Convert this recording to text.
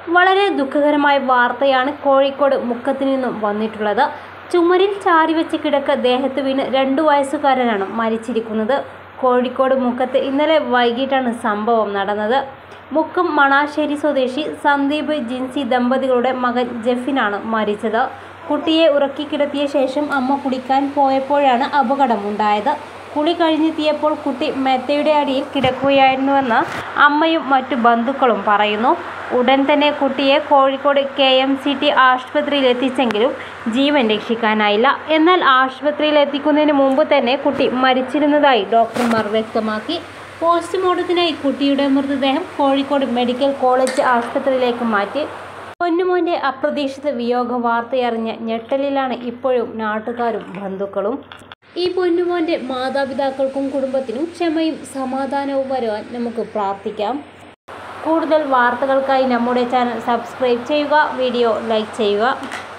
വളരെ ദുഃഖകരമായ വാർത്തയാണ് കോഴിക്കോട് മുക്കത്ത് നിന്നും വന്നിട്ടുള്ളത് ചുമരിൽ ചാരിവെച്ച് കിടക്ക ദേഹത്ത് വീണ് രണ്ടു വയസ്സുകാരനാണ് മരിച്ചിരിക്കുന്നത് കോഴിക്കോട് മുക്കത്ത് ഇന്നലെ വൈകിട്ടാണ് സംഭവം നടന്നത് മുക്കം മണാശ്ശേരി സ്വദേശി സന്ദീപ് ജിൻസി ദമ്പതികളുടെ മകൻ ജെഫിനാണ് മരിച്ചത് കുട്ടിയെ ഉറക്കിക്കിടത്തിയ ശേഷം അമ്മ കുളിക്കാൻ പോയപ്പോഴാണ് അപകടമുണ്ടായത് കുളി കഴിഞ്ഞെത്തിയപ്പോൾ കുട്ടി മെത്തയുടെ അടിയിൽ കിടക്കുകയായിരുന്നുവെന്ന് അമ്മയും മറ്റു ബന്ധുക്കളും പറയുന്നു ഉടൻ തന്നെ കുട്ടിയെ Kozhikode K M C T ആശുപത്രിയിൽ എത്തിച്ചെങ്കിലും ജീവൻ രക്ഷിക്കാനായില്ല എന്നാൽ ആശുപത്രിയിൽ എത്തിക്കുന്നതിന് മുമ്പ് തന്നെ കുട്ടി മരിച്ചിരുന്നതായി ഡോക്ടർമാർ വ്യക്തമാക്കി പോസ്റ്റ്മോർട്ടത്തിനായി കുട്ടിയുടെ മൃതദേഹം കോഴിക്കോട് മെഡിക്കൽ കോളേജ് ആശുപത്രിയിലേക്ക് മാറ്റി പൊന്നുമോൻ്റെ അപ്രതീക്ഷിത വിയോഗ വാർത്തയറിഞ്ഞ ഞെട്ടലിലാണ് ഇപ്പോഴും നാട്ടുകാരും ബന്ധുക്കളും ഈ പൊന്നുമോൻ്റെ മാതാപിതാക്കൾക്കും കുടുംബത്തിനും ക്ഷമയും സമാധാനവും വരുവാൻ നമുക്ക് പ്രാർത്ഥിക്കാം കൂടുതൽ വാർത്തകൾക്കായി നമ്മുടെ ചാനൽ സബ്സ്ക്രൈബ് ചെയ്യുക വീഡിയോ ലൈക്ക് ചെയ്യുക